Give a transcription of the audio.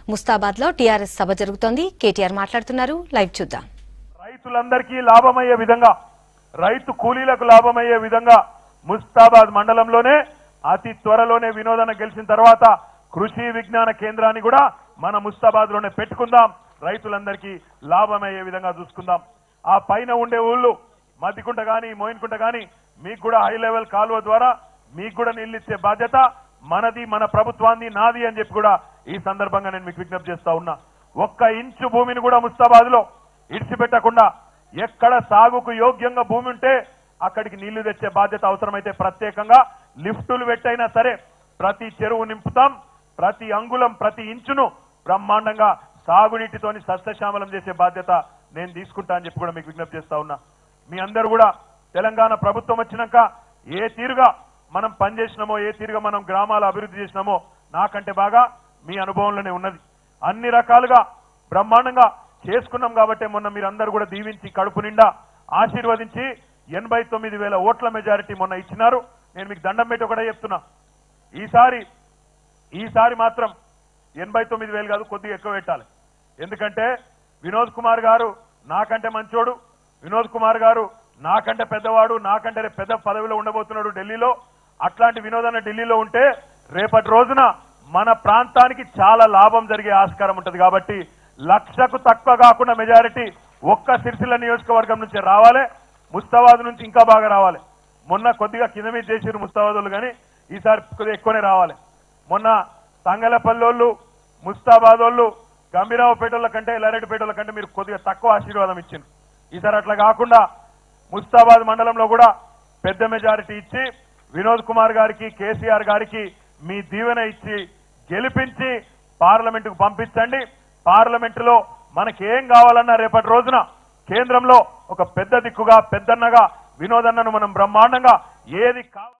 ముస్తాబాద్ లో టీఆర్ఎస్ సభ జరుగుతోంది కేటీఆర్ మాట్లాడుతున్నారు లైవ్ చూద్దాం రైతులందరికీ లాభమయ్యే విధంగా రైతు కూలీలకు లాభమయ్యే విధంగా ముస్తాబాద్ మండలంలోనే అతి త్వరలోనే వినోదన గెలిచిన తర్వాత కృషి విజ్ఞాన కేంద్రాన్ని కూడా మన ముస్తాబాద్ లోనే పెట్టుకుందాం రైతులందరికీ లాభమయ్యే విధంగా చూసుకుందాం ఆ పైన ఉండే ఊళ్ళు మద్దికుంట గాని మోయిన్కుంట గాని మీకు కూడా హై లెవెల్ కాలువ ద్వారా మీకు కూడా నీళ్ళు ఇచ్చే బాధ్యత మనది మన ప్రభుత్వాన్ని నాది అని చెప్పి కూడా ఈ సందర్భంగా నేను మీకు విజ్ఞప్తి చేస్తా ఉన్నా ఒక్క ఇంచు భూమిని కూడా ముస్తాబాద్ లో ఇడిచిపెట్టకుండా ఎక్కడ సాగుకు యోగ్యంగా భూమి ఉంటే అక్కడికి నీళ్లు తెచ్చే బాధ్యత అవసరమైతే ప్రత్యేకంగా లిఫ్టులు పెట్టైనా సరే ప్రతి చెరువు నింపుతాం ప్రతి అంగుళం ప్రతి ఇంచును బ్రహ్మాండంగా సాగునీటితోని సస్యశ్యామలం చేసే బాధ్యత నేను తీసుకుంటా అని చెప్పి కూడా మీకు విజ్ఞప్తి చేస్తా ఉన్నా మీ అందరూ కూడా తెలంగాణ ప్రభుత్వం వచ్చినాక ఏ తీరుగా మనం పనిచేసినామో ఏ తీరుగా మనం గ్రామాల అభివృద్ధి చేసినామో నాకంటే బాగా మీ అనుభవంలోనే ఉన్నది అన్ని రకాలుగా బ్రహ్మాండంగా చేసుకున్నాం కాబట్టి మొన్న మీరందరూ కూడా దీవించి కడుపు నిండా ఆశీర్వదించి ఎనభై తొమ్మిది వేల ఓట్ల మెజారిటీ మొన్న ఇచ్చినారు నేను మీకు దండం పెట్టి ఒకటే చెప్తున్నా ఈసారి ఈసారి మాత్రం ఎనభై తొమ్మిది వేలు కాదు కొద్దిగా ఎక్కువ పెట్టాలి ఎందుకంటే వినోద్ కుమార్ గారు నాకంటే మంచోడు వినోద్ కుమార్ గారు నాకంటే పెద్దవాడు నాకంటే రేపు పెద్ద పదవిలో ఉండబోతున్నాడు ఢిల్లీలో అట్లాంటి వినోదన్న ఢిల్లీలో ఉంటే రేపటి రోజున మన ప్రాంతానికి చాలా లాభం జరిగే ఆస్కారం ఉంటది కాబట్టి లక్షకు తక్కువ కాకుండా మెజారిటీ ఒక్క సిరిసిల్ల నియోజకవర్గం నుంచి రావాలి ముస్తాబాద్ నుంచి ఇంకా బాగా రావాలి మొన్న కొద్దిగా కింద మీద చేసిరు ముస్తాబాద్ కానీ ఈసారి కొద్దిగా ఎక్కువనే రావాలి మొన్న తంగలపల్లోళ్ళు ముస్తాబాద్ వాళ్ళు గంభీరావుపేటల కంటే ఎల్లారెడ్డిపేటల కంటే మీరు కొద్దిగా తక్కువ ఆశీర్వాదం ఇచ్చింది ఈసారి అట్లా కాకుండా ముస్తాబాద్ మండలంలో కూడా పెద్ద మెజారిటీ ఇచ్చి వినోద్ కుమార్ గారికి కేసీఆర్ గారికి మీ దీవెన ఇచ్చి గెలిపించి పార్లమెంటుకు పంపించండి పార్లమెంటులో మనకి ఏం కావాలన్నా రేపటి రోజున కేంద్రంలో ఒక పెద్ద దిక్కుగా పెద్దన్నగా వినోదన్నను మనం బ్రహ్మాండంగా ఏది కావాలి